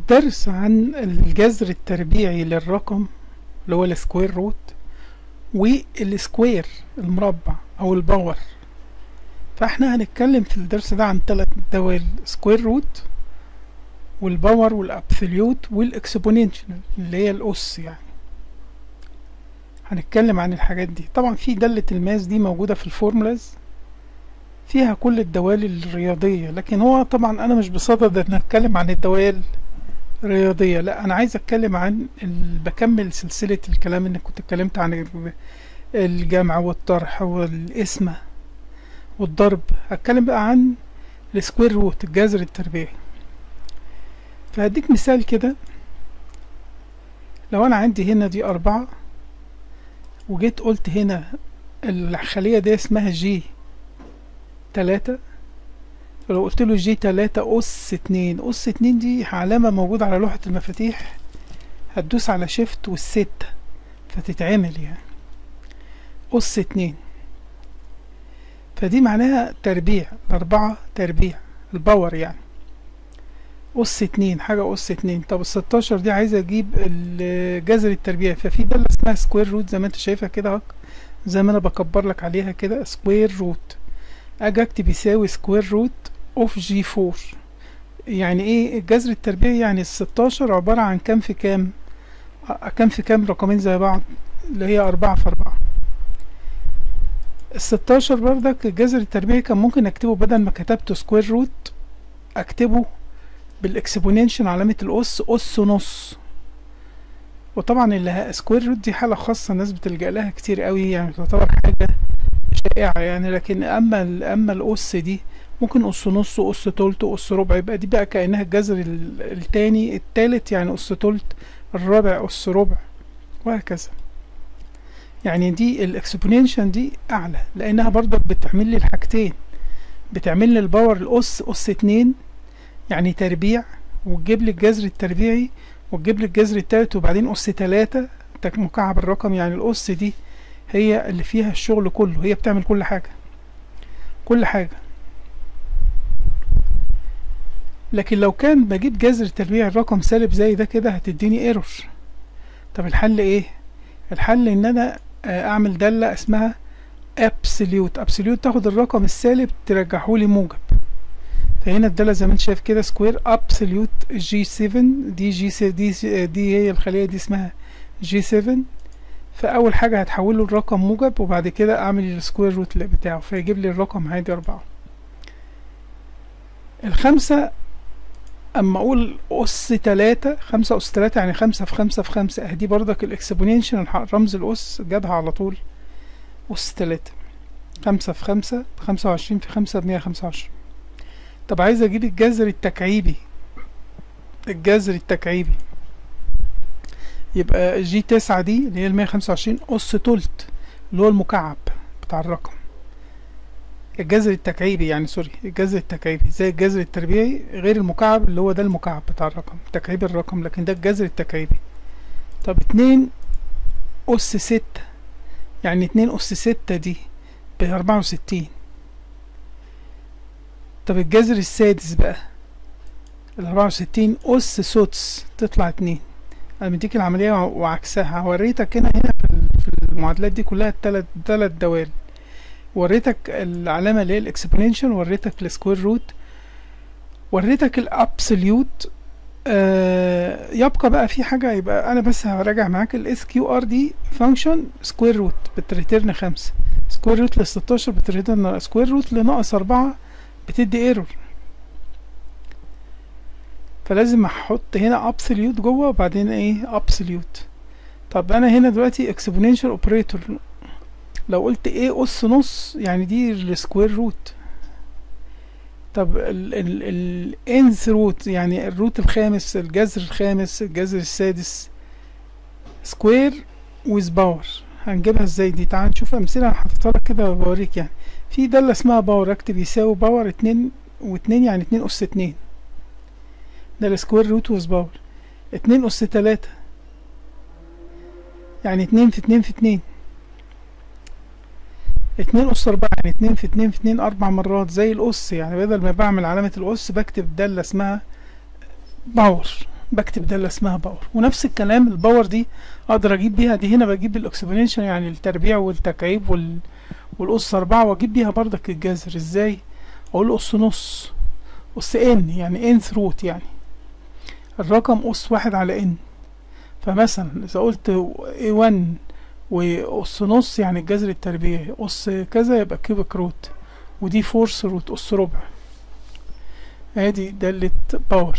الدرس عن الجذر التربيعي للرقم اللي هو السكوير روت والسكوير المربع او الباور فاحنا هنتكلم في الدرس ده عن ثلاث دوال سكوير روت والباور والابسوليوت والاكسبوننشال اللي هي الاس يعني هنتكلم عن الحاجات دي طبعا في دالة الماس دي موجودة في الفورمولاز فيها كل الدوال الرياضية لكن هو طبعا انا مش بصدد ان اتكلم عن الدوال الرياضية لا انا عايز اتكلم عن ال... بكمل سلسلة الكلام اللي كنت اتكلمت عن الجمع والطرح والقسمة والضرب هتكلم بقى عن السكوير روت الجذر التربيعي فهديك مثال كده لو انا عندي هنا دي اربعة وجيت قلت هنا الخلية دي اسمها جي تلاتة لو قلت له جي تلاتة أس اتنين أس اتنين دي علامة موجودة على لوحة المفاتيح هتدوس على شيفت والستة فتتعمل يعني أس اتنين فدي معناها تربيع الأربعة تربيع الباور يعني أس اتنين حاجة أس اتنين طب الستاشر دي عايزة أجيب الجذر التربيعي ففي دالة اسمها سكوير روت زي ما أنت شايفها كده زي ما أنا بكبر لك عليها كده سكوير روت أجي أكتب يساوي سكوير روت أوف جي فور يعني إيه الجذر التربيعي يعني الستاشر عبارة عن كام في كام كام في كام رقمين زي بعض اللي هي أربعة في أربعة الستاشر بردك الجذر التربيعي كان ممكن أكتبه بدل ما كتبته سكوير روت أكتبه بالاكسبوننشن علامة الأس أس نص وطبعا اللي سكوير روت دي حالة خاصة الناس بتلجأ لها كتير قوي يعني تعتبر حاجة شائعة يعني لكن أما أما الأس دي ممكن أس نص أس تلت أس ربع يبقى دي بقى كأنها الجذر التاني التالت يعني أس تلت الرابع أس ربع وهكذا يعني دي الاكسبوننشن دي أعلى لأنها برضه بتعمل لي الحاجتين بتعمل لي الباور الأس أس اتنين يعني تربيع وتجيب لي الجذر التربيعي وتجيب لي الجذر التالت وبعدين أس تلاتة مكعب الرقم يعني الأس دي هي اللي فيها الشغل كله هي بتعمل كل حاجة كل حاجة لكن لو كان بجيب جذر تربيع الرقم سالب زي ده كده هتديني ايرور طب الحل ايه الحل ان انا اعمل دالة اسمها ابسوليوت ابسوليوت تاخد الرقم السالب ترجعهولي موجب فهنا الدالة زي ما انت شايف كده سكوير ابسوليوت جي 7 دي جي سي دي دي هي الخلية دي اسمها جي 7 فأول حاجة هتحوله لرقم موجب وبعد كده أعمل السكوير روت بتاعه فيجيب لي الرقم عادي أربعة الخمسة أما أقول أس تلاتة خمسة أس تلاتة يعني خمسة في خمسة في خمسة أهدي برضك الإكسبوننشال رمز الأس جابها على طول أس تلاتة خمسة في خمسة بخمسة وعشرين في خمسة بمية خمسة وعشرين طب عايز أجيب الجذر التكعيبي الجذر التكعيبي يبقى جي تسعة دي اللي هي المية خمسة وعشرين أس تلت اللي هو المكعب بتاع الرقم الجذر التكعيبي يعني سوري الجذر التكعيبي زي الجذر التربيعي غير المكعب اللي هو ده المكعب بتاع الرقم تكعيب الرقم لكن ده الجذر التكعيبي طب اتنين أس ستة يعني اتنين أس ستة دي بأربعة وستين طب الجذر السادس بقى الأربعة وستين أس سدس تطلع اتنين انا مديك العملية وعكسها وريتك هنا هنا في المعادلات دي كلها التلات تلات دوال وريتك العلامة اللي هي الاكسبوننشال وريتك السكوير روت وريتك الابسوليوت آه يبقى بقى في حاجة يبقى انا بس هراجع معاك الاس كيو ار دي فانكشن سكوير روت بتريتيرن خمسة سكوير روت لستاشر بتريتيرن سكوير روت لناقص اربعة بتدي ايرور فلازم احط هنا ابسوليوت جوه وبعدين ايه ابسوليوت طب انا هنا دلوقتي اكسبوننشال اوبريتور لو قلت ايه اس نص يعني دي السكوير روت طب الانث روت يعني الروت الخامس الجذر الخامس الجذر السادس سكوير ويز باور هنجيبها ازاي دي تعال نشوف امثله انا حاططها لك كده بوريك يعني في داله اسمها باور اكتب يساوي باور اتنين واتنين يعني اتنين اس اتنين ده السكوير روت ويز باور اتنين اس تلاتة يعني اتنين في اتنين في اتنين اتنين أس أربعة يعني اتنين في اتنين في اتنين أربع مرات زي الأس يعني بدل ما بعمل علامة الأس بكتب دالة اسمها باور بكتب دالة اسمها باور ونفس الكلام الباور دي اقدر اجيب بيها دي هنا بجيب الاكسبوننشال يعني التربيع والتكعيب وال والأس أربعة وأجيب بيها بردك الجذر ازاي أقول أس نص أس إن يعني إن ثروت يعني الرقم أس واحد على إن فمثلا إذا قلت A1 وأس نص يعني الجذر التربيعي أس كذا يبقى كيوبيك روت ودي فورس روت أس ربع ادي دالة باور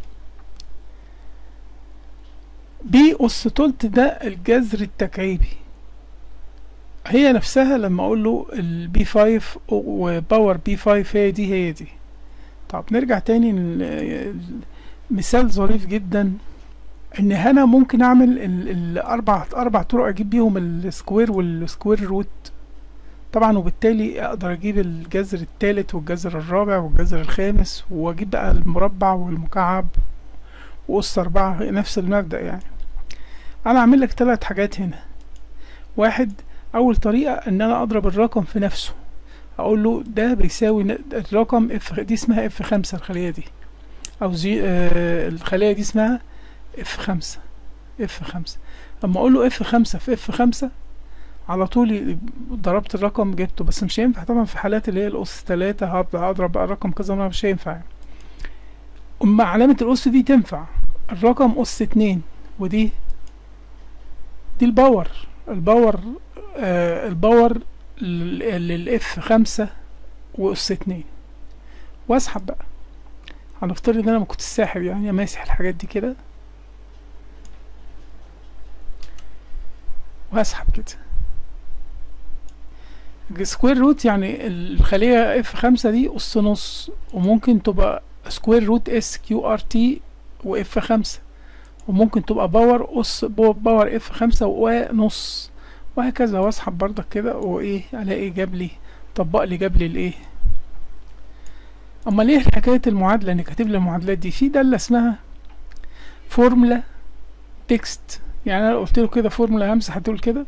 بي أس تلت ده الجذر التكعيبي هي نفسها لما اقول له البي 5 وباور بي 5 هي دي هي دي طب نرجع تاني ل- مثال ظريف جدا ان انا ممكن اعمل ال- الاربع اربع طرق اجيب بيهم السكوير والسكوير روت طبعا وبالتالي اقدر اجيب الجذر الثالث والجذر الرابع والجذر الخامس واجيب بقى المربع والمكعب وأس أربعة نفس المبدأ يعني أنا أعمل لك ثلاث حاجات هنا واحد أول طريقة إن أنا أضرب الرقم في نفسه أقول له ده بيساوي ن- الرقم اف دي اسمها اف خمسة الخلية دي أو زي آه الخلية دي اسمها اف خمسة اف خمسة أما أقول له اف خمسة في اف خمسة على طول ي- ضربت الرقم جبته بس مش هينفع طبعا في حالات اللي هي الأس تلاتة هبدأ أضرب بقى الرقم كذا مرة مش هينفع يعني. أما علامة الأس دي تنفع الرقم أس اتنين ودي دي الباور الباور آه الباور للاف خمسة وأس اتنين واسحب بقى هنفترض ان انا ما كنت ساحب يعني ماسح الحاجات دي كده وهسحب كده سكوير روت يعني الخلية اف خمسة دي أس نص وممكن تبقى سكوير روت اس كيو ار تي واف خمسة وممكن تبقى باور اس بو- باور اف خمسة ونص وهكذا واسحب برضك كده وايه الاقي جاب لي طبق لي جاب لي الايه اما ليه حكايه المعادله ان كاتب لي المعادلات دي في داله اسمها فورمولا تكست يعني انا قلت له كده فورمولا همسح هتقول كده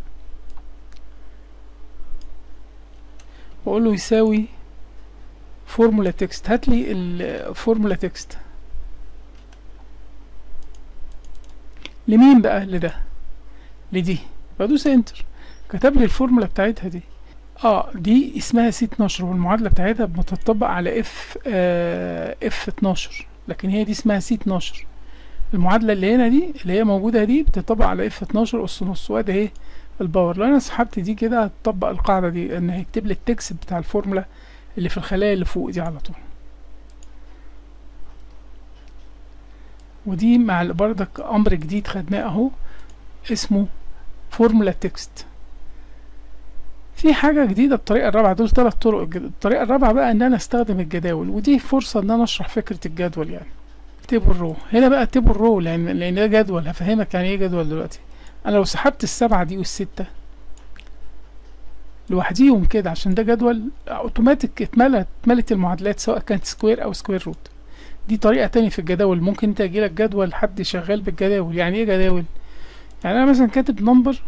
واقول له يساوي فورمولا تكست هات لي الفورمولا تكست لمين بقى لده لدي بدوس انتر كتب لي الفورمولا بتاعتها دي اه دي اسمها سي 12 والمعادله بتاعتها بتطبق على اف آه اف 12 لكن هي دي اسمها سي 12 المعادله اللي هنا دي اللي هي موجوده دي بتطبق على اف 12 اس نص وادي اهي الباور لو انا سحبت دي كده هتطبق القاعده دي ان هيكتب لي التكست بتاع الفورمولا اللي في الخلايا اللي فوق دي على طول ودي مع بردك امر جديد خدناه اهو اسمه فورمولا تكست في حاجة جديدة الطريقة الرابعة دول ثلاث طرق الجد- الطريقة الرابعة بقى ان انا استخدم الجداول ودي فرصة ان انا اشرح فكرة الجدول يعني تيبل رو هنا بقى تيبل رو لان لان ده جدول هفهمك يعني ايه جدول دلوقتي انا لو سحبت السبعة دي والستة لوحديهم كده عشان ده جدول اوتوماتيك اتملت اتملت المعادلات سواء كانت سكوير او سكوير روت دي طريقة تانية في الجداول ممكن انت يجيلك جدول حد شغال بالجداول يعني ايه جداول يعني انا مثلا كاتب نمبر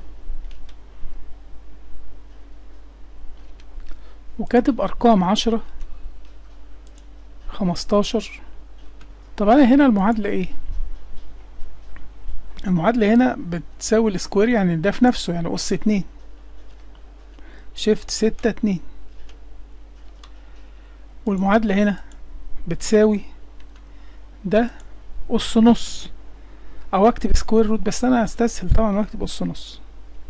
وكاتب ارقام عشرة خمستاشر طب انا هنا المعادلة ايه المعادلة هنا بتساوي السكوير يعني ده في نفسه يعني أس اتنين شيفت ستة اتنين والمعادلة هنا بتساوي ده أس نص أو أكتب سكوير روت بس أنا هستسهل طبعا وأكتب أس نص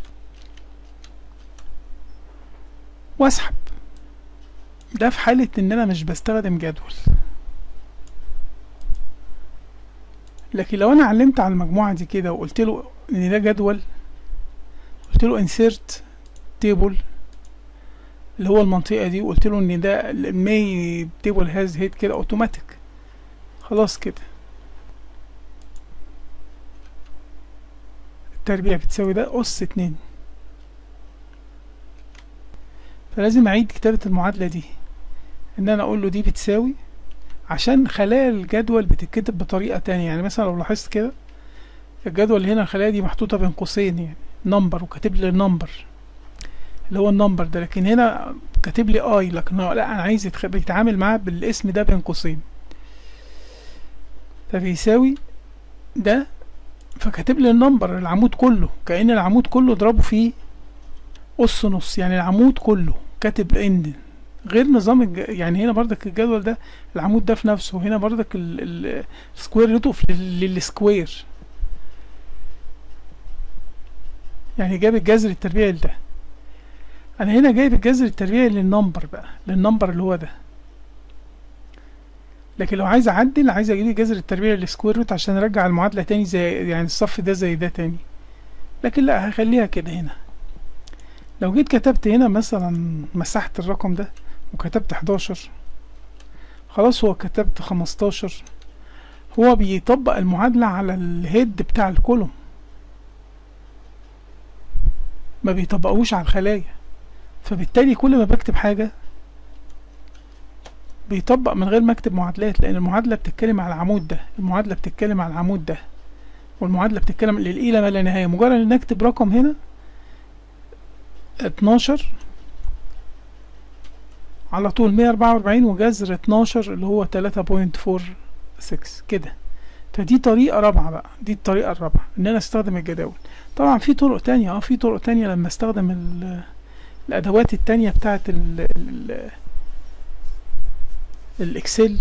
وأسحب ده في حالة إن أنا مش بستخدم جدول لكن لو أنا علمت على المجموعة دي كده وقلت له إن ده جدول قلت له insert table اللي هو المنطقة دي وقلت له إن ده المي تيبل هاز هيد كده أوتوماتيك خلاص كده التربيع بتساوي ده أس اتنين فلازم أعيد كتابة المعادلة دي إن أنا أقول له دي بتساوي عشان خلايا الجدول بتتكتب بطريقة تانية يعني مثلا لو لاحظت كده الجدول هنا الخلايا دي محطوطة بين قوسين يعني نمبر وكاتب لي نمبر اللي هو النمبر ده لكن هنا كاتب لي اي لكن هو لا انا عايز يتخ- يتعامل معاه بالاسم ده بين قوسين فبيساوي ده فكاتب لي النمبر العمود كله كأن العمود كله اضربه فيه أس نص يعني العمود كله كاتب ان غير نظام الج... يعني هنا بردك الجدول ده العمود ده في نفسه هنا بردك السكوير روت اوف للسكوير يعني جاب الجذر التربيعي لده انا هنا جايب الجذر التربيعي للنمبر بقى للنمبر اللي هو ده لكن لو عايز اعدل عايز اجيب الجذر التربيعي للسكوير روت عشان ارجع المعادله تاني زي يعني الصف ده زي ده تاني لكن لا هخليها كده هنا لو جيت كتبت هنا مثلا مسحت الرقم ده وكتبت 11 خلاص هو كتبت 15 هو بيطبق المعادلة على الهيد بتاع الكولوم ما بيطبقوش على الخلايا فبالتالي كل ما بكتب حاجة بيطبق من غير ما اكتب معادلات لان المعادلة بتتكلم على العمود ده المعادلة بتتكلم على العمود ده والمعادلة بتتكلم للإلى ما لا نهاية مجرد ان اكتب رقم هنا اتناشر على طول مية أربعة وأربعين وجذر اتناشر اللي هو تلاتة بوينت فور سكس كده فدي طريقة رابعة بقى دي الطريقة الرابعة إن أنا أستخدم الجداول طبعا في طرق تانية اه في طرق تانية لما أستخدم ال- الأدوات التانية بتاعت ال ال الإكسل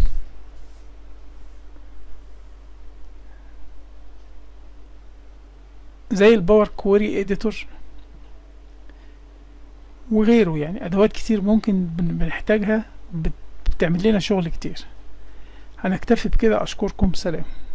زي الباور كويري اديتور وغيره يعني ادوات كتير ممكن بن- بنحتاجها بت- بتعمل لنا شغل كتير هنكتفي بكده اشكركم سلام